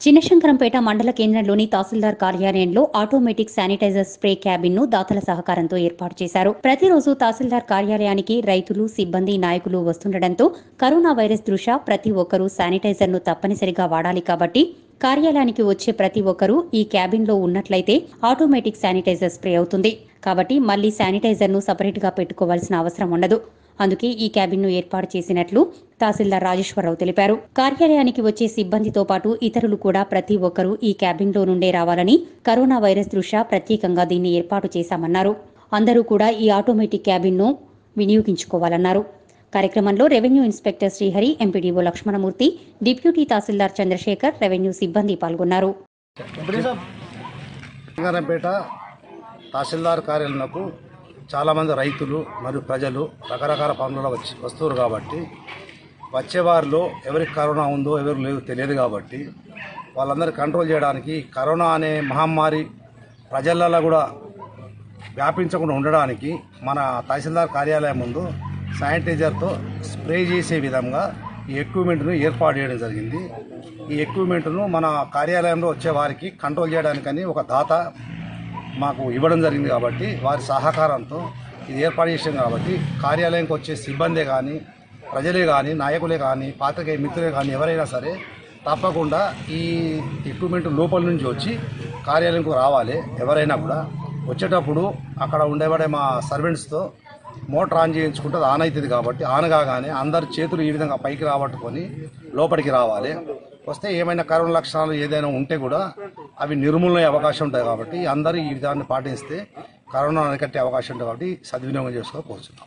చిన్నశంకరంపేట మండల కేంద్రంలోని తహసీల్దార్ కార్యాలయంలో ఆటోమేటిక్ శానిటైజర్ స్ప్రే క్యాబిన్ ను దాతల సహకారంతో ఏర్పాటు చేశారు ప్రతిరోజు తహసీల్దార్ కార్యాలయానికి రైతులు సిబ్బంది నాయకులు వస్తుండటంతో కరోనా వైరస్ దృష్ట్యా ప్రతి ఒక్కరూ శానిటైజర్ ను తప్పనిసరిగా వాడాలి కాబట్టి కార్యాలయానికి వచ్చే ప్రతి ఒక్కరూ ఈ క్యాబిన్ లో ఉన్నట్లయితే ఆటోమేటిక్ శానిటైజర్ స్ప్రే అవుతుంది కాబట్టి మళ్ళీ శానిటైజర్ ను సపరేట్ గా పెట్టుకోవాల్సిన అవసరం ఉండదు అందుకే ఈ క్యాబిన్ ను ఏర్పాటు చేసినట్లు తహసీల్దార్ రాజేశ్వరరావు తెలిపారు కార్యాలయానికి వచ్చే సిబ్బందితో పాటు ఇతరులు కూడా ప్రతి ఒక్కరూ ఈ క్యాబిన్ లో నుండే రావాలని కరోనా వైరస్ దృష్ట్యా ప్రత్యేకంగా దీన్ని ఏర్పాటు చేశామన్నారు అందరూ కూడా ఈ ఆటోమేటిక్ క్యాబిన్ ను వినియోగించుకోవాలన్నారు కార్యక్రమంలో revenue inspector Srihari MPDO Lakshmanamurthy deputy tahsildar Chandrashekar revenue సిబ్బంది పాల్గొన్నారు సింగారంపేట తహసీల్దార్ కార్యాలయంకు చాలామంది రైతులు మరియు ప్రజలు రకరకాల పనులలో వచ్చి వస్తున్నారు కాబట్టి వచ్చేవారిలో ఎవరికి కరోనా ఉందో ఎవరికి లేదు తెలియదు కాబట్టి వాళ్ళందరినీ కంట్రోల్ చేయడానికి కరోనా అనే మహమ్మారి ప్రజలలో కూడా వ్యాపించకుండా ఉండడానికి మన తహసీల్దార్ కార్యాలయం ముందు శానిటైజర్తో స్ప్రే చేసే విధంగా ఈ ఎక్విప్మెంట్ను ఏర్పాటు చేయడం జరిగింది ఈ ఎక్విప్మెంట్ను మన కార్యాలయంలో వచ్చే వారికి కంట్రోల్ చేయడానికని ఒక దాత మాకు ఇవ్వడం జరిగింది కాబట్టి వారి సహకారంతో ఇది ఏర్పాటు చేసాం కాబట్టి కార్యాలయంకి వచ్చే సిబ్బందే కానీ ప్రజలే కానీ నాయకులే కానీ పాత్రికేయ మిత్రులే కానీ ఎవరైనా సరే తప్పకుండా ఈ ఎక్విప్మెంట్ లోపల నుంచి వచ్చి కార్యాలయంకు రావాలి ఎవరైనా కూడా వచ్చేటప్పుడు అక్కడ ఉండేవాడే మా సర్వెంట్స్తో మోటార్ ఆన్ చేయించుకుంటే అది ఆన్ అవుతుంది కాబట్టి ఆన్ కాగానే అందరి చేతులు ఈ విధంగా పైకి రాబట్టుకొని లోపలికి రావాలి వస్తే ఏమైనా కరోనా లక్షణాలు ఏదైనా ఉంటే కూడా అవి నిర్మూలన అయ్యే అవకాశం ఉంటుంది కాబట్టి అందరూ ఈ విధాన్ని పాటిస్తే కరోనా అరికట్టే అవకాశం ఉంటుంది కాబట్టి సద్వినియోగం చేసుకోకపోతున్నాం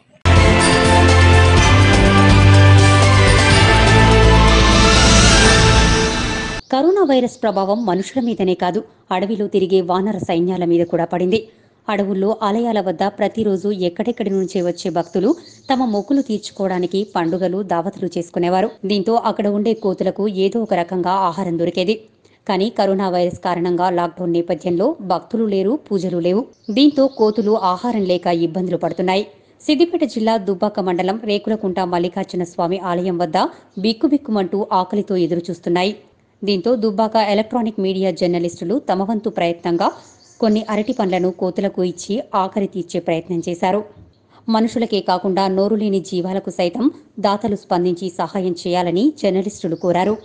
కరోనా వైరస్ ప్రభావం మనుషుల మీదనే కాదు అడవిలో తిరిగే వానర సైన్యాల మీద కూడా పడింది అడవుల్లో ఆలయాల వద్ద ప్రతిరోజు ఎక్కడెక్కడి నుంచే వచ్చే భక్తులు తమ మొక్కులు తీర్చుకోవడానికి పండుగలు దావతులు చేసుకునేవారు దీంతో అక్కడ ఉండే కోతులకు ఏదో ఒక రకంగా ఆహారం దొరికేది కానీ కరోనా వైరస్ కారణంగా లాక్డౌన్ నేపథ్యంలో భక్తులు లేరు పూజలు లేవు దీంతో కోతులు ఆహారం లేక ఇబ్బందులు పడుతున్నాయి సిద్దిపేట జిల్లా దుబ్బాక మండలం రేకులకుంట మల్లికార్జున స్వామి ఆలయం వద్ద బిక్కుబిక్కుమంటూ ఆకలితో ఎదురుచూస్తున్నాయి దీంతో దుబ్బాక ఎలక్ట్రానిక్ మీడియా జర్నలిస్టులు తమ వంతు ప్రయత్నంగా కొన్ని అరటి పండ్లను కోతులకు ఇచ్చి ఆకలి తీర్చే ప్రయత్నం చేశారు మనుషులకే కాకుండా నోరు లేని జీవాలకు సైతం దాతలు స్పందించి సహాయం చేయాలని జర్నలిస్టులు కోరారు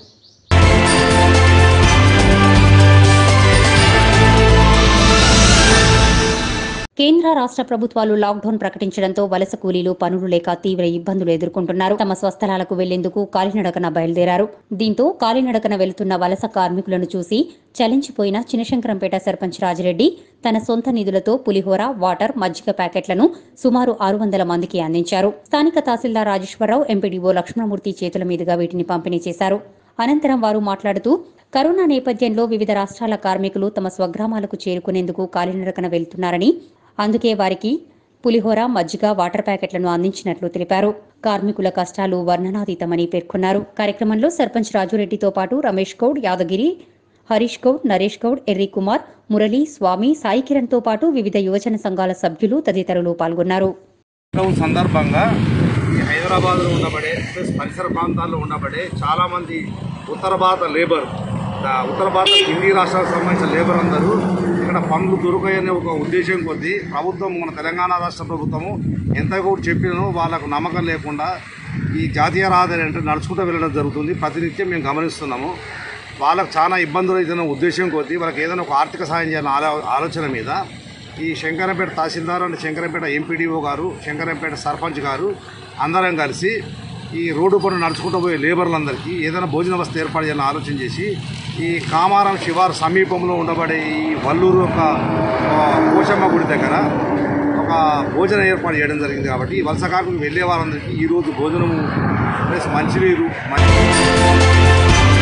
కేంద్ర రాష్ట్ర ప్రభుత్వాలు లాక్డౌన్ ప్రకటించడంతో వలస కూలీలు పనులు లేక తీవ్ర ఇబ్బందులు ఎదుర్కొంటున్నారు తమ స్వస్థలాలకు వెళ్లేందుకు కాలినడకన బయలుదేరారు దీంతో కాలినడకన వెళుతున్న వలస కార్మికులను చూసి చలించిపోయిన చినశంకరంపేట సర్పంచ్ రాజిరెడ్డి తన సొంత నిధులతో పులిహోర వాటర్ మజ్జిగ ప్యాకెట్లను సుమారు ఆరు వందల మందికి అందించారు స్థానిక తహసీల్దార్ రాజేశ్వరరావు ఎంపీడీఓ లక్ష్మణమూర్తి చేతుల మీదుగా వీటిని పంపిణీ చేశారు అనంతరం వారు మాట్లాడుతూ కరోనా నేపథ్యంలో వివిధ రాష్ట్రాల కార్మికులు తమ స్వగ్రామాలకు చేరుకునేందుకు కాలినడకన వెళ్తున్నారని అందుకే వారికి పులిహోర మజ్జిగ వాటర్ ప్యాకెట్లను అందించినట్లు తెలిపారు కార్మికుల కష్టాలు వర్ణనాతీతమని పేర్కొన్నారు కార్యక్రమంలో సర్పంచ్ రాజురెడ్డితో పాటు రమేష్ గౌడ్ యాదగిరి హరీష్ గౌడ్ నరేష్ గౌడ్ ఎర్రి కుమార్ మురళి స్వామి సాయి కిరణ్ తో పాటు వివిధ యువజన సంఘాల సభ్యులు తదితరులు పాల్గొన్నారు లాక్డౌన్ సందర్భంగా ఈ హైదరాబాద్లో ఉండబడే ప్లస్ పరిసర ప్రాంతాల్లో ఉండబడే చాలామంది ఉత్తర భారత లేబర్ ఆ, ఉత్తర భారత హిందీ రాష్ట్రాలకు సంబంధించిన లేబర్ అందరూ ఇక్కడ పనులు దొరకాయనే ఒక ఉద్దేశం కొద్దీ ప్రభుత్వం మన తెలంగాణ రాష్ట్ర ప్రభుత్వము ఎంత కూడా చెప్పినో వాళ్ళకు నమ్మకం లేకుండా ఈ జాతీయ రహదారి అంటే నడుచుకుంటూ వెళ్ళడం జరుగుతుంది ప్రతినిత్యం మేము గమనిస్తున్నాము వాళ్ళకు చాలా ఇబ్బందులు అవుతున్న ఉద్దేశం కొద్దీ వాళ్ళకి ఏదైనా ఒక ఆర్థిక సాయం చేయాలన్న ఆలో- ఆలోచన మీద ఈ శంకరంపేట తహసీల్దార్ అండ్ శంకరంపేట ఎంపీడీఓ గారు శంకరంపేట సర్పంచ్ గారు అందరం కలిసి ఈ రోడ్డు పనులు నడుచుకుంటూ పోయే లేబర్లందరికీ ఏదైనా భోజన వసతి ఏర్పాటు చేయాలని ఆలోచన చేసి ఈ కామారం శివారు సమీపంలో ఉండబడే ఈ వల్లూరు ఒక ఆ, పోచమ్మ గుడి దగ్గర ఒక భోజనం ఏర్పాటు చేయడం జరిగింది కాబట్టి ఈ వలస కార్మికులు వెళ్ళే వారందరికీ ఈరోజు భోజనము ప్లస్ మంచినీరు మంచి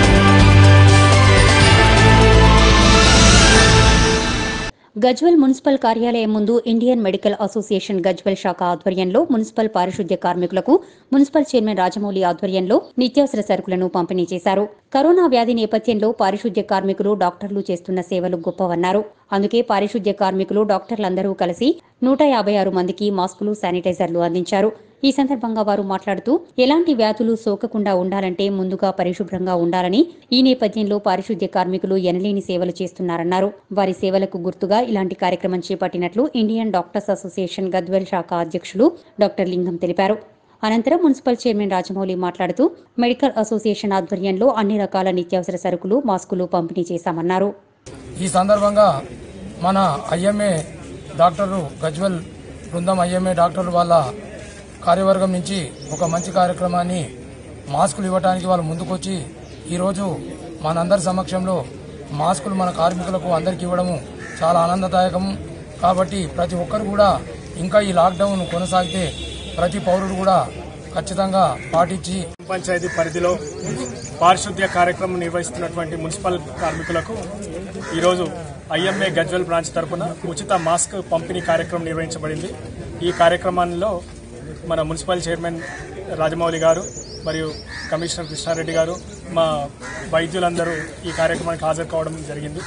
గజ్వెల్ మున్సిపల్ కార్యాలయం ముందు ఇండియన్ మెడికల్ అసోసియేషన్ గజ్వెల్ శాఖ ఆధ్వర్యంలో మున్సిపల్ పారిశుద్ధ్య కార్మికులకు మున్సిపల్ చైర్మన్ రాజమౌళి ఆధ్వర్యంలో నిత్యావసర సరుకులను పంపిణీ చేశారు కరోనా వ్యాధి నేపథ్యంలో పారిశుద్ధ్య కార్మికులు డాక్టర్లు చేస్తున్న సేవలు గొప్పవన్నారు అందుకే పారిశుద్ధ్య కార్మికులు డాక్టర్లందరూ కలిసి నూట యాభై ఆరు మందికి మాస్కులు శానిటైజర్లు అందించారు ఈ సందర్భంగా వారు మాట్లాడుతూ ఎలాంటి వ్యాధులు సోకకుండా ఉండాలంటే ముందుగా పరిశుభ్రంగా ఉండాలని ఈ నేపథ్యంలో పారిశుద్ధ్య కార్మికులు ఎనలేని సేవలు చేస్తున్నారన్నారు వారి సేవలకు గుర్తుగా ఇలాంటి కార్యక్రమం చేపట్టినట్లు ఇండియన్ డాక్టర్స్ అసోసియేషన్ గద్వేల్ శాఖ అధ్యక్షులు డాక్టర్ లింగం తెలిపారు అనంతరం మున్సిపల్ చైర్మన్ రాజమౌళి మాట్లాడుతూ మెడికల్ అసోసియేషన్ ఆధ్వర్యంలో అన్ని రకాల నిత్యావసర సరుకులు మాస్కులు పంపిణీ చేశామన్నారు ఈ సందర్భంగా మన ఐఎంఏ డాక్టర్లు గజ్వల్ బృందం ఐఎంఏ డాక్టర్లు వాళ్ళ కార్యవర్గం నుంచి ఒక మంచి కార్యక్రమాన్ని మాస్కులు ఇవ్వడానికి వాళ్ళు ముందుకొచ్చి ఈరోజు మనందరి సమక్షంలో మాస్కులు మన కార్మికులకు అందరికీ ఇవ్వడము చాలా ఆనందదాయకం కాబట్టి ప్రతి ఒక్కరు కూడా ఇంకా ఈ లాక్డౌన్ కొనసాగితే ప్రతి పౌరుడు కూడా ఖచ్చితంగా పాటించి పంచాయతీ పరిధిలో పారిశుద్ధ్య కార్యక్రమం నిర్వహిస్తున్నటువంటి మున్సిపల్ కార్మికులకు ఈరోజు ఐఎంఏ గజ్వల్ బ్రాంచ్ తరపున ఉచిత మాస్క్ పంపిణీ కార్యక్రమం నిర్వహించబడింది ఈ కార్యక్రమంలో మన మున్సిపల్ చైర్మన్ రాజమౌళి గారు మరియు కమిషనర్ కృష్ణారెడ్డి గారు మా వైద్యులందరూ ఈ కార్యక్రమానికి హాజరు కావడం జరిగింది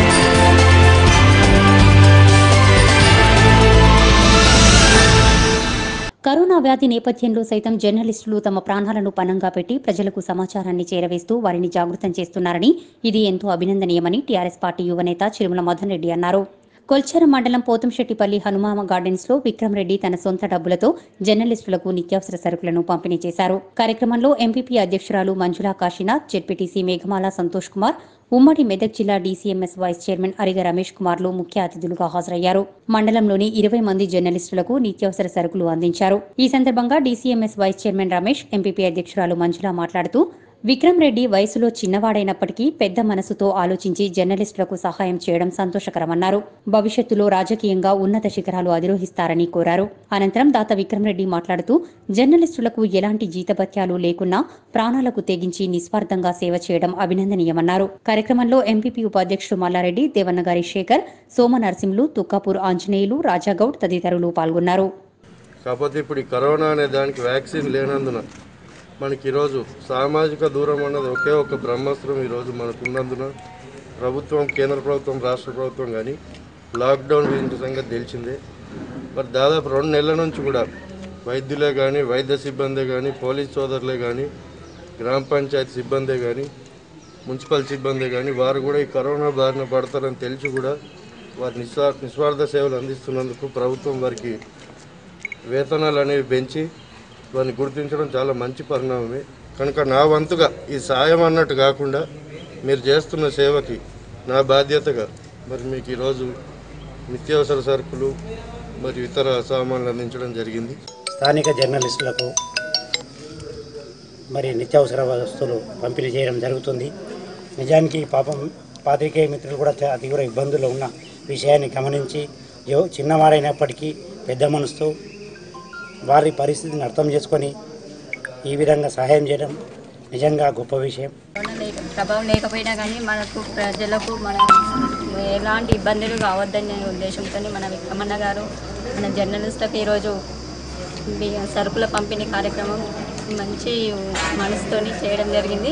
కరోనా వ్యాధి నేపథ్యంలో సైతం జర్నలిస్టులు తమ ప్రాణాలను పణంగా పెట్టి ప్రజలకు సమాచారాన్ని చేరవేస్తూ వారిని జాగృతం చేస్తున్నారని ఇది ఎంతో అభినందనీయమని టీఆర్ఎస్ పార్టీ యువనేత చిరుమల మదన్ రెడ్డి అన్నారు కొల్చార మండలం పోతంశెట్టిపల్లి హనుమామ గార్డెన్స్ లో విక్రమ్ రెడ్డి తన సొంత డబ్బులతో జర్నలిస్టులకు నిత్యావసర సరుకులను పంపిణీ చేశారు కార్యక్రమంలో ఎంపీపీ అధ్యక్షురాలు మంజులా కాశీనాథ్ జెడ్పీటీసీ మేఘమాల సంతోష్ కుమార్ ఉమ్మడి మెదక్ జిల్లా DCMS vice chairman Ariga Ramesh కుమార్లు ముఖ్య అతిథులుగా హాజరయ్యారు మండలంలోని ఇరవై మంది జర్నలిస్టులకు నిత్యావసర సరుకులు అందించారు ఈ సందర్భంగా DCMS vice chairman Ramesh MPP అధ్యక్షురాలు మంజుల మాట్లాడుతూ విక్రమ్ రెడ్డి వయసులో చిన్నవాడైనప్పటికీ పెద్ద మనసుతో ఆలోచించి జర్నలిస్టులకు సహాయం చేయడం సంతోషకరమన్నారు భవిష్యత్తులో రాజకీయంగా ఉన్నత శిఖరాలు అధిరోహిస్తారని కోరారు అనంతరం దాత విక్రమ్ రెడ్డి మాట్లాడుతూ జర్నలిస్టులకు ఎలాంటి జీతభత్యాలు లేకున్నా ప్రాణాలకు తెగించి నిస్వార్థంగా సేవ చేయడం అభినందనీయమన్నారు కార్యక్రమంలో ఎంపీపీ ఉపాధ్యక్షుడు మల్లారెడ్డి దేవన్నగారి శేఖర్ సోమ నరసింహులు తుక్కాపూర్ ఆంజనేయులు రాజాగౌడ్ తదితరులు పాల్గొన్నారు కాకపోతే ఇప్పుడు ఈ కరోనా అనే దానికి వ్యాక్సిన్ లేనందున మనకి ఈరోజు సామాజిక దూరం అన్నది ఒకే ఒక బ్రహ్మాస్త్రం ఈరోజు మనకు ఉన్నందున ప్రభుత్వం కేంద్ర ప్రభుత్వం రాష్ట్ర ప్రభుత్వం కానీ లాక్డౌన్ విధించిన సంగతి తెలిసిందే మరి దాదాపు రెండు నెలల నుంచి కూడా వైద్యులే కానీ వైద్య సిబ్బంది కానీ పోలీస్ సోదరులే కానీ గ్రామ పంచాయతీ సిబ్బందే కానీ మున్సిపల్ సిబ్బంది కానీ వారు కూడా ఈ కరోనా బారిన పడతారని తెలిసి కూడా వారి నిస్వా నిస్వార్థ సేవలు అందిస్తున్నందుకు ప్రభుత్వం వారికి వేతనాలు అనేవి పెంచి వారిని గుర్తించడం చాలా మంచి పరిణామమే కనుక నా వంతుగా ఈ సాయం అన్నట్టు కాకుండా మీరు చేస్తున్న సేవకి నా బాధ్యతగా మరి మీకు ఈరోజు నిత్యావసర సరుకులు మరియు ఇతర సామాన్లు అందించడం జరిగింది స్థానిక జర్నలిస్టులకు మరి నిత్యావసర వస్తువులు పంపిణీ చేయడం జరుగుతుంది నిజానికి పాపం పాత్రికేయ మిత్రులు కూడా చాలా తీవ్ర ఇబ్బందుల్లో ఉన్న విషయాన్ని గమనించి యో చిన్నవాడైనప్పటికీ పెద్ద మనసుతో వారి పరిస్థితిని అర్థం చేసుకొని ఈ విధంగా సహాయం చేయడం నిజంగా గొప్ప విషయం కరోనా లేక ప్రభావం లేకపోయినా కానీ మనకు ప్రజలకు మన ఎలాంటి ఇబ్బందులు కావద్దనే ఉద్దేశంతో మన విక్రమన్న గారు మన జర్నలిస్టులకు ఈరోజు బియ్యం సరుకుల పంపిణీ కార్యక్రమం మంచి మనసుతోని చేయడం జరిగింది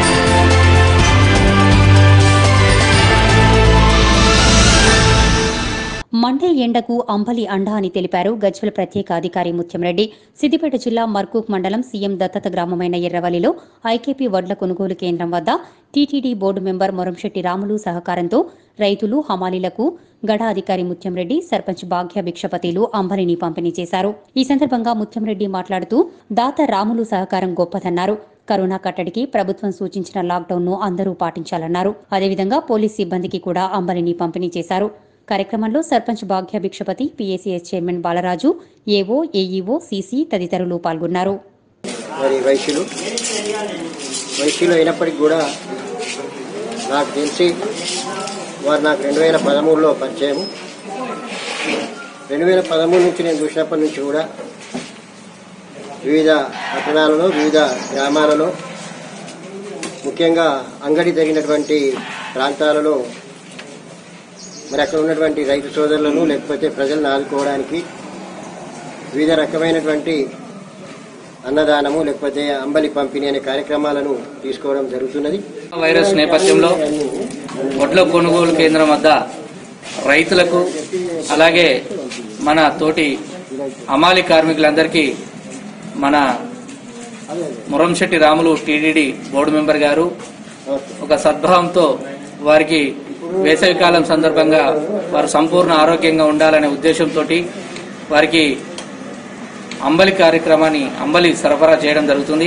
మండే ఎండకు అంబలి అండ అని తెలిపారు గజ్వెల్ ప్రత్యేక అధికారి ముత్యంరెడ్డి సిద్దిపేట జిల్లా మర్కూక్ మండలం సీఎం దత్తత గ్రామమైన ఎర్రవల్లిలో ఐకేపీ వడ్ల కొనుగోలు కేంద్రం వద్ద TTD board member Moramshetty Ramulu సహకారంతో రైతులు హమాలీలకు గడ అధికారి ముత్యంరెడ్డి సర్పంచ్ భాగ్య భిక్షపతిలు అంబలిని పంపిణీ చేశారు ఈ సందర్భంగా ముత్యంరెడ్డి మాట్లాడుతూ దాత రాములు సహకారం గొప్పదన్నారు కరోనా కట్టడికి ప్రభుత్వం సూచించిన లాక్డౌన్ ను అందరూ పాటించాలన్నారు అదేవిధంగా పోలీస్ సిబ్బందికి కూడా అంబలిని పంపిణీ చేశారు కార్యక్రమంలో sarpanch Bhagya Bhikshapathi PACS chairman Balaraju AO AEO CC తదితరులు పాల్గొన్నారు మరి వైశ్యులు వైశ్యులు అయినప్పటికీ కూడా నాకు తెలిసి వారు నాకు రెండు వేల పదమూడులో పరిచయం రెండు వేల పదమూడు నుంచి నేను చూసినప్పటి నుంచి కూడా వివిధ పట్టణాలలో వివిధ గ్రామాలలో ముఖ్యంగా అంగడి తగినటువంటి ప్రాంతాలలో మరి అక్కడ ఉన్నటువంటి రైతు సోదరులను లేకపోతే ప్రజలను ఆదుకోవడానికి వివిధ రకమైనటువంటి అన్నదానము లేకపోతే అంబలి పంపిణీ అనే కార్యక్రమాలను తీసుకోవడం జరుగుతున్నది వైరస్ నేపథ్యంలో వడ్ల కొనుగోలు కేంద్రం వద్ద రైతులకు అలాగే మన తోటి అమాలి కార్మికులందరికీ మన Muramshetty Ramulu TDD board member garu ఒక సద్భావంతో వారికి వేసవికాలం సందర్భంగా వారు సంపూర్ణ ఆరోగ్యంగా ఉండాలనే ఉద్దేశంతో వారికి అంబలి కార్యక్రమాన్ని అంబలి సరఫరా చేయడం జరుగుతుంది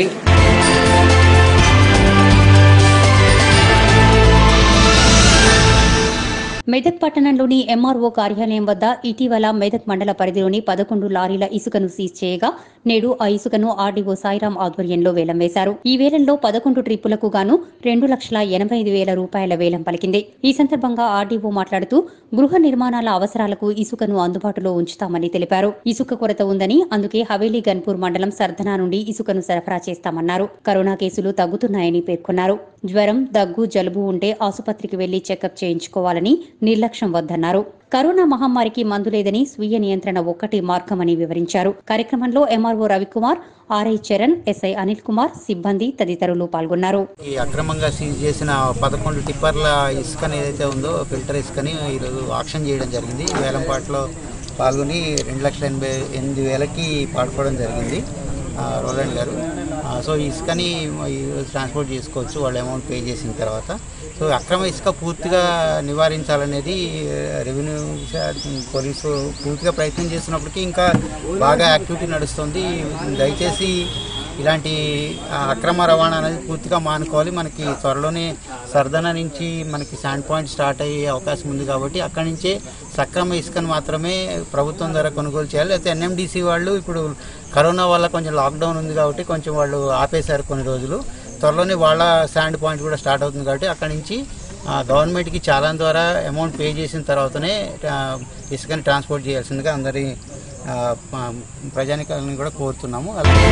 మెదక్ పట్టణంలోని ఎంఆర్ఓ కార్యాలయం వద్ద ఇటీవల మెదక్ మండల పరిధిలోని పదకొండు లారీల ఇసుకను సీజ్ చేయగా నేడు ఆ ఇసుకను ఆర్డీఓ సాయిరాం ఆధ్వర్యంలో వేలం వేశారు ఈ వేలంలో పదకొండు ట్రిప్పులకు గాను రెండు లక్షల ఎనభై ఐదు వేల రూపాయల వేలం పలికింది ఈ సందర్భంగా ఆర్డీఓ మాట్లాడుతూ గృహ నిర్మాణాల అవసరాలకు ఇసుకను అందుబాటులో ఉంచుతామని తెలిపారు ఇసుక కొరత ఉందని అందుకే హవేలీ గన్పూర్ మండలం సర్దనా నుండి ఇసుకను సరఫరా చేస్తామన్నారు కరోనా కేసులు తగ్గుతున్నాయని పేర్కొన్నారు జ్వరం దగ్గు జలుబు ఉంటే ఆసుపత్రికి వెళ్లి చెకప్ చేయించుకోవాలని నిర్లక్ష్యం వద్దన్నారు కరోనా మహమ్మారికి మందు లేదని స్వీయ నియంత్రణ ఒక్కటి మార్గమని వివరించారు కార్యక్రమంలో MRO Ravikumar RI Charan SI Anil Kumar సిబ్బంది తదితరులు పాల్గొన్నారు ఈ అక్రమంగా సీజ్ చేసిన పదకొండు టిప్పర్ల ఇసుకని ఏదైతే ఉందో ఫిల్టర్ ఇసుకని ఈరోజు ఆక్షన్ చేయడం జరిగింది వేలంపాట్లో పాల్గొని రెండు లక్షల ఎనభై ఎనిమిది వేలకి పాడుకోవడం జరిగింది ఆ, రోలండ్ గారు ఆ, సో ఈ ఇసుకని ఈరోజు ట్రాన్స్పోర్ట్ చేసుకోవచ్చు వాళ్ళు అమౌంట్ పే చేసిన తర్వాత సో అక్రమ ఇసుక పూర్తిగా నివారించాలనేది రెవెన్యూ పోలీసు పూర్తిగా ప్రయత్నం చేస్తున్నప్పటికీ ఇంకా బాగా యాక్టివిటీ నడుస్తుంది దయచేసి ఇలాంటి ఆ, అక్రమ రవాణా అనేది పూర్తిగా మానుకోవాలి మనకి త్వరలోనే సర్దన నుంచి మనకి శాండ్ పాయింట్ స్టార్ట్ అయ్యే అవకాశం ఉంది కాబట్టి అక్కడి నుంచే సక్రమ ఇసుకను మాత్రమే ప్రభుత్వం ద్వారా కొనుగోలు చేయాలి అయితే ఎన్ఎండిసి వాళ్ళు ఇప్పుడు కరోనా వల్ల కొంచెం లాక్డౌన్ ఉంది కాబట్టి కొంచెం వాళ్ళు ఆపేశారు కొన్ని రోజులు త్వరలోనే వాళ్ళ శాండ్ పాయింట్ కూడా స్టార్ట్ అవుతుంది కాబట్టి అక్కడి నుంచి ఆ, గవర్నమెంట్కి చాలాన్ ద్వారా అమౌంట్ పే చేసిన తర్వాతనే ఆ, ఇసుకని ట్రాన్స్పోర్ట్ చేయాల్సిందిగా అందరి ఆ, ప- ప్రజానికాలను కూడా కోరుతున్నాము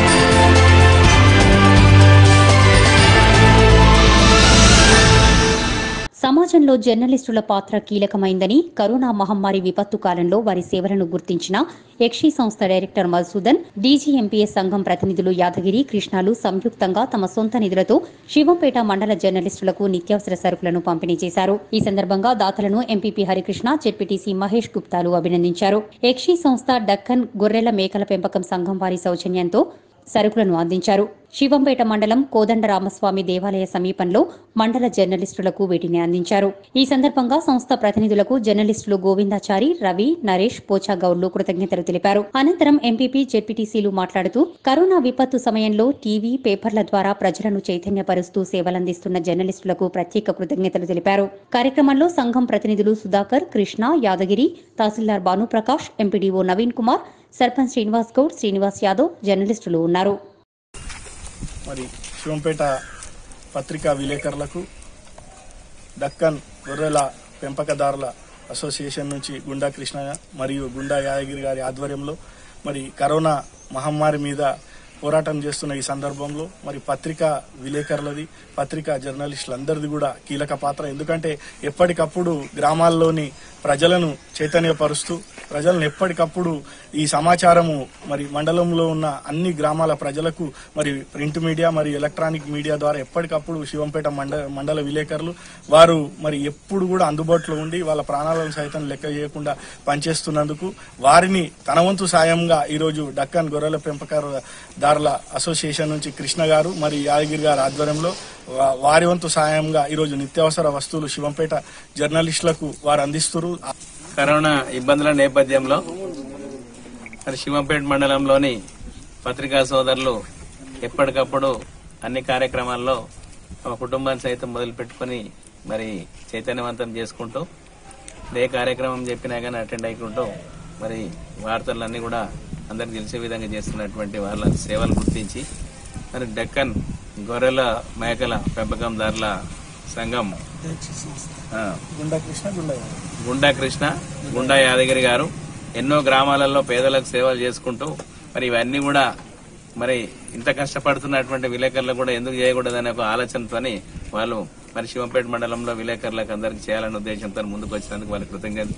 సమాజంలో జర్నలిస్టుల పాత్ర కీలకమైందని కరోనా మహమ్మారి విపత్తు కాలంలో వారి సేవలను గుర్తించిన ఎక్షి సంస్థ డైరెక్టర్ మధుసూదన్ డీజీఎంపీఎస్ సంఘం ప్రతినిధులు యాదగిరి కృష్ణాలు సంయుక్తంగా తమ సొంత నిధులతో శివంపేట మండల జర్నలిస్టులకు నిత్యావసర సరుకులను పంపిణీ చేశారు ఈ సందర్భంగా దాతలను ఎంపీపీ హరికృష్ణ జెడ్పీటీసీ మహేష్ గుప్తాలు అభినందించారు ఎక్షి సంస్థ డక్కన్ గొర్రెల మేకల పెంపకం సంఘం వారి సౌజన్యంతో సరుకులను అందించారు శివంపేట మండలం కోదండరామస్వామి దేవాలయ సమీపంలో మండల జర్నలిస్టులకు వీటిని అందించారు ఈ సందర్భంగా సంస్థ ప్రతినిధులకు జర్నలిస్టులు గోవిందాచారి రవి నరేష్ పోచాగౌడ్లు కృతజ్ఞతలు తెలిపారు అనంతరం ఎంపీపీ జెడ్పీటీసీలు మాట్లాడుతూ కరోనా విపత్తు సమయంలో టీవీ పేపర్ల ద్వారా ప్రజలను చైతన్యపరుస్తూ సేవలందిస్తున్న జర్నలిస్టులకు ప్రత్యేక కృతజ్ఞతలు తెలిపారు కార్యక్రమంలో సంఘం ప్రతినిధులు సుధాకర్ కృష్ణ యాదగిరి తహసీల్దార్ భానుప్రకాష్ ఎంపీడీఓ నవీన్ కుమార్ సర్పంచ్ శ్రీనివాస్ గౌడ్ శ్రీనివాస్ యాదవ్ జర్నలిస్టులు ఉన్నారు మరి శివంపేట పత్రికా విలేకరులకు దక్కన్ గొర్రెల పెంపకదారుల అసోసియేషన్ నుంచి గుండా కృష్ణ మరియు గుండా యాదగిరి గారి ఆధ్వర్యంలో మరి కరోనా మహమ్మారి మీద పోరాటం చేస్తున్న ఈ సందర్భంలో మరి పత్రికా విలేకరులది పత్రికా జర్నలిస్టులందరిది కూడా కీలక పాత్ర ఎందుకంటే ఎప్పటికప్పుడు గ్రామాల్లోని ప్రజలను చైతన్యపరుస్తూ ప్రజలను ఎప్పటికప్పుడు ఈ సమాచారము మరి మండలంలో ఉన్న అన్ని గ్రామాల ప్రజలకు మరి ప్రింట్ మీడియా మరియు ఎలక్ట్రానిక్ మీడియా ద్వారా ఎప్పటికప్పుడు శివంపేట మండ మండల విలేకరులు వారు మరి ఎప్పుడు కూడా అందుబాటులో ఉండి వాళ్ళ ప్రాణాలను సైతం లెక్క చేయకుండా పనిచేస్తున్నందుకు వారిని తన వంతు సాయంగా ఈరోజు డక్కన్ గొర్రెల పెంపకదారుల అసోసియేషన్ నుంచి కృష్ణ గారు మరి యాదగిరి గారి ఆధ్వర్యంలో వా- వారి వంతు సాయంగా ఈరోజు నిత్యావసర వస్తువులు శివంపేట జర్నలిస్టులకు వారు అందిస్తున్నారు కరోనా ఇబ్బందుల నేపథ్యంలో మరి శివంపేట మండలంలోని పత్రికా సోదరులు ఎప్పటికప్పుడు అన్ని కార్యక్రమాల్లో తమ కుటుంబాన్ని సైతం మొదలుపెట్టుకొని మరి చైతన్యవంతం చేసుకుంటూ ఏ కార్యక్రమం చెప్పినా కానీ అటెండ్ అయ్యుకుంటూ మరి వార్తలన్నీ కూడా అందరికి తెలిసే విధంగా చేస్తున్నటువంటి వాళ్ళ సేవలు గుర్తించి మరి డక్కన్ గొర్రెల మేకల పెంపకందారుల సంఘం ఆ, గుండా కృష్ణ గుండా యాదవ్. గుండా కృష్ణ గుండా యాదగిరి గారు ఎన్నో గ్రామాలలో పేదలకు సేవలు చేసుకుంటూ మరి ఇవన్నీ కూడా మరి ఇంత కష్టపడుతున్నటువంటి విలేకరులకు కూడా ఎందుకు చేయకూడదనే ఒక ఆలోచనతోని వాళ్ళు మరి శివంపేట మండలంలో విలేకరులకు అందరికి చేయాలనే ఉద్దేశంతో ముందుకు వచ్చినందుకు వాళ్ళకి కృతజ్ఞత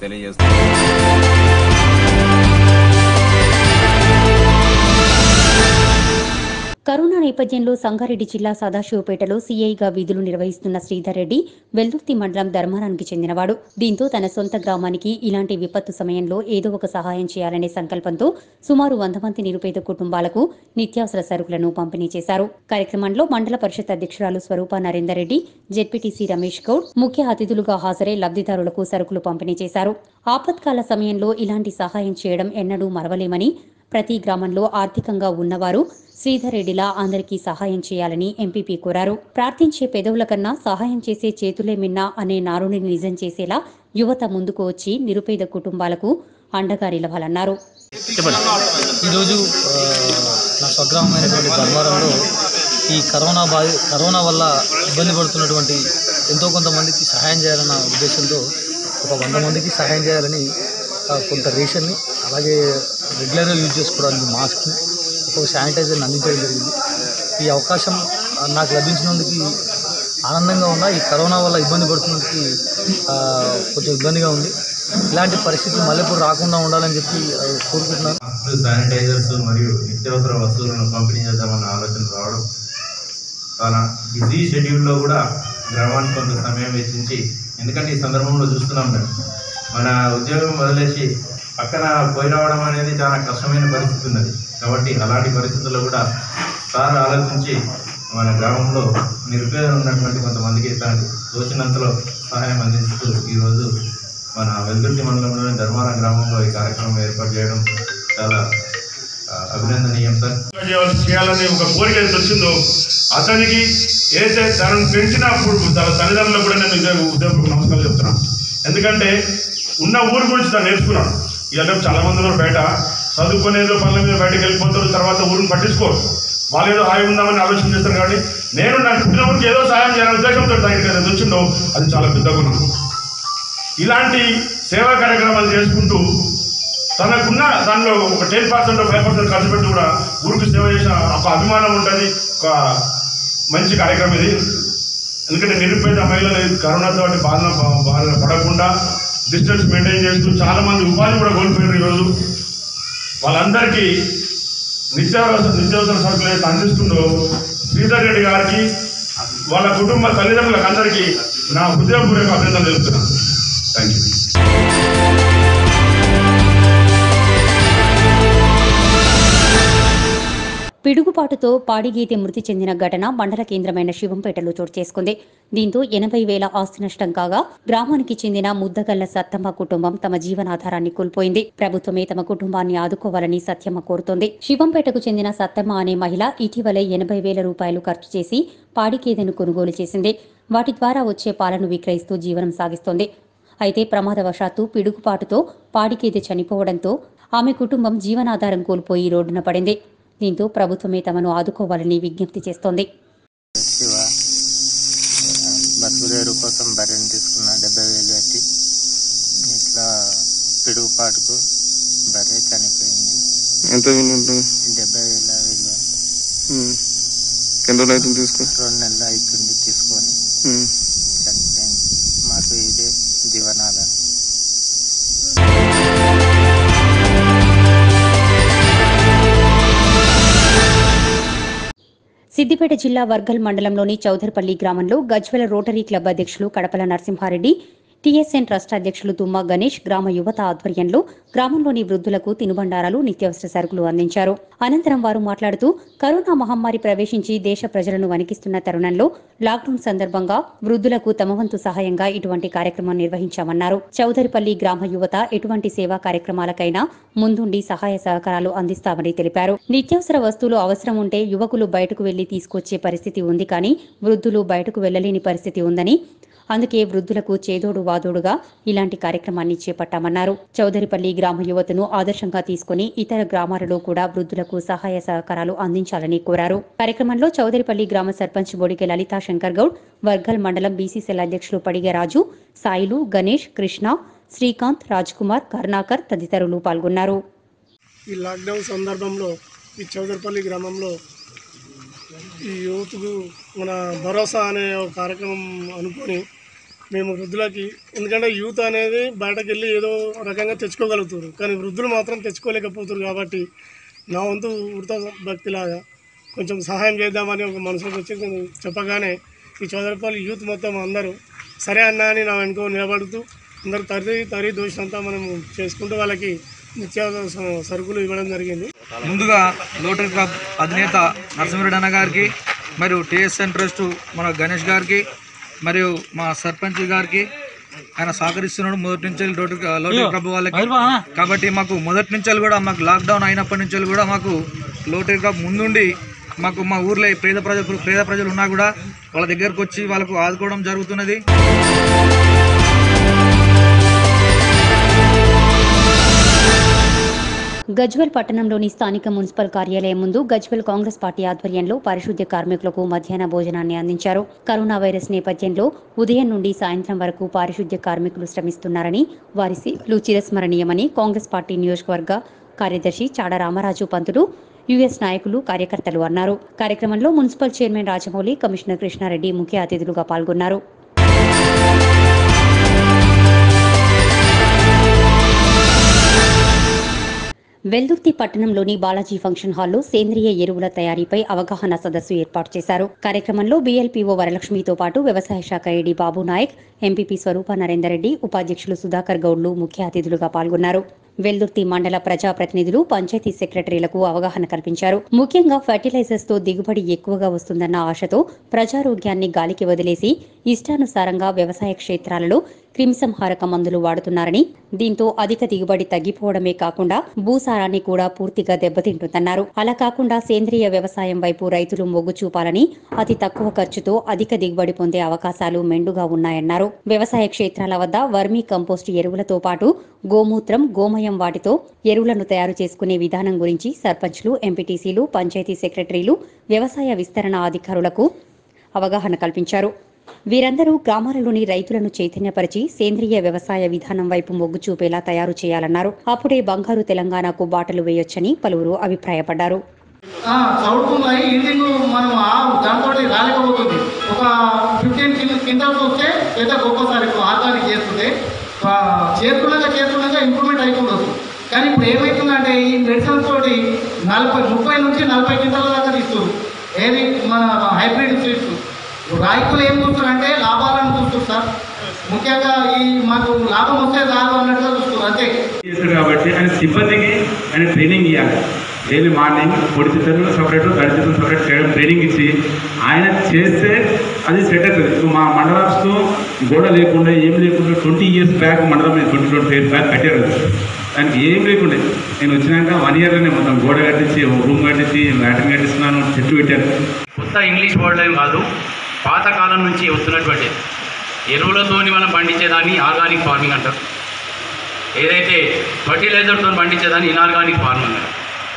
తెలియజేస్తున్నారు కరోనా నేపథ్యంలో సంగారెడ్డి జిల్లా సదాశివపేటలో సీఐగా విధులు నిర్వహిస్తున్న శ్రీధర్ రెడ్డి వెల్దుర్తి మండలం ధర్మారానికి చెందినవాడు దీంతో తన సొంత గ్రామానికి ఇలాంటి విపత్తు సమయంలో ఏదో ఒక సహాయం చేయాలనే సంకల్పంతో సుమారు వంద మంది నిరుపేద కుటుంబాలకు నిత్యావసర సరుకులను పంపిణీ చేశారు కార్యక్రమంలో మండల పరిషత్ అధ్యక్షురాలు స్వరూప నరేందర్ రెడ్డి జెడ్పీటీసీ రమేష్ గౌడ్ ముఖ్య అతిథులుగా హాజరై లబ్ధిదారులకు సరుకులు పంపిణీ చేశారు ఆపత్కాల సమయంలో ఇలాంటి సహాయం చేయడం ఎన్నడూ మరవలేమని ప్రతి గ్రామంలో ఆర్థికంగా ఉన్నవారు శ్రీధర్ రెడ్డిలా అందరికీ సహాయం చేయాలని ఎంపీపీ కోరారు ప్రార్థించే పెదవుల కన్నా సహాయం చేసే చేతులే మిన్నా అనే నారుని నిజం చేసేలా యువత ముందుకు వచ్చి నిరుపేద కుటుంబాలకు అండగా నిలవాలన్నారు ఈరోజు ఆ, నా స్వగ్రామమైనటువంటి ధర్మవరంలో ఈ కరోనా బాధ కరోనా వల్ల ఇబ్బంది పడుతున్నటువంటి ఎంతో కొంతమందికి సహాయం చేయాలన్న ఉద్దేశంతో ఒక వంద మందికి సహాయం చేయాలని ఆ, కొంత రేషన్ని అలాగే రెగ్యులర్గా యూజ్ చేసుకోవడానికి మాస్క్ని ఒక శానిటైజర్ని అందించడం జరిగింది ఈ అవకాశం ఆ, నాకు లభించినందుకు ఆనందంగా ఉన్నా ఈ కరోనా వల్ల ఇబ్బంది పడుతున్నందుకు ఆ, కొంచెం ఇబ్బందిగా ఉంది ఇలాంటి పరిస్థితులు మళ్ళీ ఇప్పుడు రాకుండా ఉండాలని చెప్పి ఆ, కోరుకుంటున్నాను శానిటైజర్స్ మరియు నిత్యావసర వస్తువులను పంపిణీ చేద్దామన్న ఆలోచన రావడం చాలా బిజీ షెడ్యూల్లో కూడా గ్రామానికి కొంత సమయం వెచ్చించి ఎందుకంటే ఈ సందర్భంలో చూస్తున్నాం మేము మన ఉద్యోగం వదిలేసి పక్కన పోయి రావడం అనేది చాలా కష్టమైన పరిస్థితి ఉన్నది కాబట్టి అలాంటి పరిస్థితుల్లో కూడా సార్ ఆలోచించి మన గ్రామంలో నిరుపేద ఉన్నటువంటి కొంతమందికి తనకు తోచినంతలో సహాయం అందిస్తూ ఈరోజు మన వెల్దుర్తి మండలంలోని ధర్మారం గ్రామంలో ఈ కార్యక్రమం ఏర్పాటు చేయడం చాలా ఆ, అభినందనీయం సార్ చేయాల్సి చేయాలని ఒక కోరిక ఏదైతే వచ్చిందో అతనికి ఏదైతే తనను పెంచినప్పుడు తన తల్లిదండ్రులకు కూడా నేను ఇదే ఉదయపూర్వక నమస్కారాలు చెప్తున్నాను ఎందుకంటే ఉన్న ఊరు గురించి తను నేర్చుకున్నాడు ఇవాళ చాలా మంది ఉన్నారు బయట చదువుకునేదో పనుల మీద బయటకు వెళ్ళిపోతారు తర్వాత ఊరిని పట్టించుకోరు వాళ్ళు ఏదో హాయి ఉందామని ఆలోచన చేస్తారు కాబట్టి నేను నాకు పుట్టిన ఊరికి ఏదో సాయం చేయాలనే ఉద్దేశంతో దగ్గరికి ఏదైతే వచ్చిందో అది చాలా పెద్ద గుణం ఇలాంటి సేవా కార్యక్రమాలు చేసుకుంటూ తనకున్న దానిలో ఒక టెన్ పర్సెంట్ ఫైవ్ పర్సెంట్ ఖర్చు పెట్టి కూడా ఊరికి సేవ చేసిన ఒక అభిమానం ఉంటుంది ఒక మంచి కార్యక్రమం ఇది ఎందుకంటే నిరుపేద మహిళలు ఈ కరోనాతో బాధన బాధన పడకుండా డిస్టెన్స్ మెయింటైన్ చేస్తూ చాలా మంది ఉపాధి కూడా కోల్పోయారు ఈరోజు వాళ్ళందరికీ నిత్యావసర నిత్యావసర సరుకులు అయితే అందిస్తుందో శ్రీధర్ రెడ్డి గారికి వాళ్ళ కుటుంబ తల్లిదండ్రులకు అందరికీ నా హృదయపూర్వక అభినందనలు తెలుపుతున్నాను థ్యాంక్ యూ పిడుగుపాటుతో పాడిగీతి మృతి చెందిన ఘటన మండల కేంద్రమైన శివంపేటలో చోటు చేసుకుంది దీంతో ఎనభై వేల ఆస్తి నష్టం కాగా గ్రామానికి చెందిన ముద్దగల్ల సత్తమ్మ కుటుంబం తమ జీవనాధారాన్ని కోల్పోయింది ప్రభుత్వమే తమ కుటుంబాన్ని ఆదుకోవాలని సత్యమ్మ కోరుతోంది శివంపేటకు చెందిన సత్తమ్మ అనే మహిళ ఇటీవలే ఎనభై వేల రూపాయలు ఖర్చు చేసి పాడిగేదెను కొనుగోలు చేసింది వాటి ద్వారా వచ్చే పాలను విక్రయిస్తూ జీవనం సాగిస్తోంది అయితే ప్రమాదవశాత్తు పిడుగుపాటుతో పాడిగేదె చనిపోవడంతో ఆమె కుటుంబం జీవనాధారం కోల్పోయి రోడ్డున పడింది దీంతో ప్రభుత్వమే తమను ఆదుకోవాలని విజ్ఞప్తి చేస్తోంది శివ బతుకుదేరు కోసం బర్రెని తీసుకున్నా డెబ్బై వేలు పెట్టి ఇట్లా పిడుగుపాటుకు బర్రె చనిపోయింది ఎంత విలువ ఉంటుంది డెబ్బై వేల విలువ ఉమ్. ఎన్ని రోజులు అవుతుంది తీసుకో రెండు నెలలు అవుతుంది తీసుకొని ఉమ్. చనిపోయింది మాకు ఇదే జీవనాధారం సిద్దిపేట జిల్లా వర్గల్ మండలంలోని చౌదర్పల్లి గ్రామంలో గజ్వెల రోటరీ క్లబ్ అధ్యక్షులు కడపల నరసింహారెడ్డి టీఎస్ఎన్ ట్రస్ట్ అధ్యక్షులు తుమ్మ గణేష్ గ్రామ యువత ఆధ్వర్యంలో గ్రామంలోని వృద్ధులకు తినుబండారాలు నిత్యావసర సరుకులు అందించారు అనంతరం వారు మాట్లాడుతూ కరోనా మహమ్మారి ప్రవేశించి దేశ ప్రజలను వణికిస్తున్న తరుణంలో లాక్డౌన్ సందర్భంగా వృద్ధులకు తమ వంతు సహాయంగా ఇటువంటి కార్యక్రమం నిర్వహించామన్నారు చౌదరిపల్లి గ్రామ యువత ఎటువంటి సేవా కార్యక్రమాలకైనా ముందుండి సహాయ సహకారాలు అందిస్తామని తెలిపారు నిత్యావసర వస్తువులు అవసరం ఉంటే యువకులు బయటకు వెళ్లి తీసుకొచ్చే పరిస్థితి ఉంది కానీ వృద్ధులు బయటకు వెళ్లలేని పరిస్థితి ఉందని అందుకే వృద్ధులకు చేదోడు వాదోడుగా ఇలాంటి కార్యక్రమాన్ని చేపట్టామన్నారు చౌదరిపల్లి గ్రామ యువతను ఆదర్శంగా తీసుకుని ఇతర గ్రామాలలో కూడా వృద్ధులకు సహాయ సహకారాలు అందించాలని కోరారు కార్యక్రమంలో చౌదరిపల్లి గ్రామ సర్పంచ్ బొడిగె లలితా శంకర్ గౌడ్ వర్గల్ మండలం బీసీసీఎల్ అధ్యక్షులు పడిగె రాజు సాయిలు గణేష్ కృష్ణ శ్రీకాంత్ రాజ్ కుమార్ కరుణాకర్ తదితరులు పాల్గొన్నారు ఈ లాక్డౌన్ సందర్భంలో ఈ చౌదర్పల్లి గ్రామంలో ఈ యూత్కు మన భరోసా అనే ఒక కార్యక్రమం అనుకొని మేము వృద్ధులకి ఎందుకంటే యూత్ అనేది బయటకు వెళ్ళి ఏదో రకంగా తెచ్చుకోగలుగుతారు కానీ వృద్ధులు మాత్రం తెచ్చుకోలేకపోతారు కాబట్టి నా వంతు వృత భక్తిలాగా కొంచెం సహాయం చేద్దామని ఒక మనసులోకి వచ్చి కొంచెం చెప్పగానే ఈ చౌదరపల్లి యూత్ మొత్తం అందరూ సరే అన్నా అని నా వెనుక నిలబడుతూ అందరూ తరి తరి దోషంతా మనం చేసుకుంటూ వాళ్ళకి నిత్యావసర స- సరుకులు ఇవ్వడం జరిగింది ముందుగా లోటరీ క్లబ్ అధినేత నరసింహరెడ్డి అన్న గారికి మరియు టిఎస్ఎన్ ట్రస్ట్ మన గణేష్ గారికి మరియు మా సర్పంచ్ గారికి ఆయన సహకరిస్తున్నాడు మొదటి నుంచి లోటరీ లోటరీ క్లబ్ వాళ్ళకి కాబట్టి మాకు మొదటి నుంచి కూడా మాకు లాక్డౌన్ అయినప్పటి నుంచి కూడా మాకు లోటరీ క్లబ్ ముందుండి మాకు మా ఊర్లో పేద ప్రజలు పేద ప్రజలు ఉన్నా కూడా వాళ్ళ దగ్గరకు వచ్చి వాళ్ళకు ఆదుకోవడం జరుగుతున్నది గజ్వెల్ పట్టణంలోని స్థానిక మున్సిపల్ కార్యాలయం ముందు గజ్వెల్ కాంగ్రెస్ పార్టీ ఆధ్వర్యంలో పారిశుద్ధ్య కార్మికులకు మధ్యాహ్న భోజనాన్ని అందించారు కరోనా వైరస్ నేపథ్యంలో ఉదయం నుండి సాయంత్రం వరకు పారిశుద్ధ్య కార్మికులు శ్రమిస్తున్నారని వారి సేవలు చిరస్మరణీయమని కాంగ్రెస్ పార్టీ నియోజకవర్గ కార్యదర్శి చాడ రామరాజు పంతులు యుఎస్ నాయకులు కార్యకర్తలు అన్నారు కార్యక్రమంలో municipal chairman Rajamouli commissioner Krishnareddy ముఖ్య అతిథులుగా పాల్గొన్నారు వెల్దుర్తి పట్టణంలోని బాలాజీ ఫంక్షన్ హాల్లో సేంద్రియ ఎరువుల తయారీపై అవగాహన సదస్సు ఏర్పాటు చేశారు కార్యక్రమంలో బీఎల్పీఓ వరలక్ష్మితో పాటు వ్యవసాయ శాఖ ఏడీ బాబు నాయక్ ఎంపీపీ స్వరూప నరేందర్ రెడ్డి ఉపాధ్యక్షులు సుధాకర్ గౌడ్లు ముఖ్య అతిథులుగా పాల్గొన్నారు వెల్దుర్తి మండల ప్రజాప్రతినిధులు పంచాయతీ సెక్రటరీలకు అవగాహన కల్పించారు ముఖ్యంగా ఫర్టిలైజర్స్ తో దిగుబడి ఎక్కువగా వస్తుందన్న ఆశతో ప్రజారోగ్యాన్ని గాలికి వదిలేసి ఇష్టానుసారంగా వ్యవసాయ క్షేత్రాలలో క్రిమిసంహారక మందులు వాడుతున్నారని దీంతో అధిక దిగుబడి తగ్గిపోవడమే కాకుండా భూసారాన్ని కూడా పూర్తిగా దెబ్బతింటుందన్నారు అలా కాకుండా సేంద్రియ వ్యవసాయం వైపు రైతులు మొగ్గు చూపాలని అతి తక్కువ ఖర్చుతో అధిక దిగుబడి పొందే అవకాశాలు మెండుగా ఉన్నాయన్నారు వ్యవసాయ క్షేత్రాల వద్ద వర్మీ కంపోస్ట్ ఎరువులతో పాటు గోమూత్రం గోమయం వాటితో ఎరువులను తయారు చేసుకునే విధానం గురించి సర్పంచ్లు ఎంపీటీసీలు పంచాయతీ సెక్రటరీలు వ్యవసాయ విస్తరణ అధికారులకు అవగాహన కల్పించారు వీరందరూ గ్రామాలలోని రైతులను చైతన్యపరిచి సేంద్రియ వ్యవసాయ విధానం వైపు మొగ్గు చూపేలా తయారు చేయాలన్నారు అప్పుడే బంగారు తెలంగాణకు బాటలు వేయొచ్చని పలువురు అభిప్రాయపడ్డారు చదువుకున్నాయి ఈల్డింగ్ మనం ఆ దాంతో రాలేకపోతుంది ఒక ఫిఫ్టీన్ క్వింటల్స్ వస్తే లేదా గొప్పసారి ఆర్గానిక్ చేస్తుంది ఆ, చేరుకున్నాక చేరుకున్నాక ఇంప్రూవ్మెంట్ అయిపోవచ్చు కానీ ఇప్పుడు ఏమవుతుందంటే ఈ మెడిసిన్స్ తోటి నలభై ముప్పై నుంచి నలభై క్వింటాల దాకా తీస్తుంది ఏది మన హైబ్రిడ్ సీడ్స్ రైతులు ఏం చూస్తారంటే లాభాలను చూస్తారు సార్ ముఖ్యంగా ఈ మాకు లాభం వస్తే రాదు అన్నట్టుగా చూస్తారు అంతే చేస్తాడు కాబట్టి ఆయన సిబ్బందికి ఆయన ట్రైనింగ్ ఇవ్వాలి డైలీ మార్నింగ్ పొడి చిత్రంలో సపరేట్ గడి చిత్రం సపరేట్ చేయడం ట్రైనింగ్ ఇచ్చి ఆయన చేస్తే అది సెట్ అవుతుంది ఇప్పుడు మా మండలాస్తో గోడ లేకుండా ఏం లేకుండా ట్వంటీ ఇయర్స్ బ్యాక్ మండలం ట్వంటీ ట్వంటీ ఇయర్స్ బ్యాక్ కట్టారు దానికి ఏం లేకుండే నేను వచ్చినాక వన్ ఇయర్లోనే మొత్తం గోడ కట్టించి రూమ్ కట్టించి లాటిన్ కట్టిస్తున్నాను చెట్టు పెట్టాను కొత్త ఇంగ్లీష్ వర్డ్ ఏం కాదు పాతకాలం నుంచి వస్తున్నటువంటి ఎరువులతోని మనం పండించేదాన్ని ఆర్గానిక్ ఫార్మింగ్ అంటారు ఏదైతే ఫర్టిలైజర్తో పండించేదాన్ని ఇన్ఆర్గానిక్ ఫార్మింగ్ అంటారు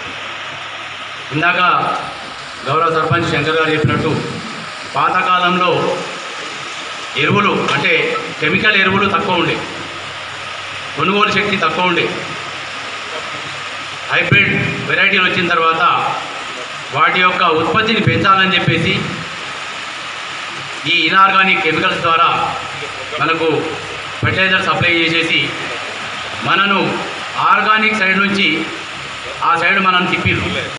ఇందాక గౌరవ సర్పంచ్ శంకర్ గారు చెప్పినట్టు పాతకాలంలో ఎరువులు అంటే కెమికల్ ఎరువులు తక్కువ ఉండే కొనుగోలు శక్తి తక్కువ ఉండే హైబ్రిడ్ వెరైటీలు వచ్చిన తర్వాత వాటి యొక్క ఉత్పత్తిని పెంచాలని చెప్పేసి ఈ ఇన్ఆర్గానిక్ కెమికల్స్ ద్వారా మనకు ఫర్టిలైజర్ సప్లై చేసేసి మనను ఆర్గానిక్ సైడ్ నుంచి ఆ సైడ్ మనం తిప్పిర్రు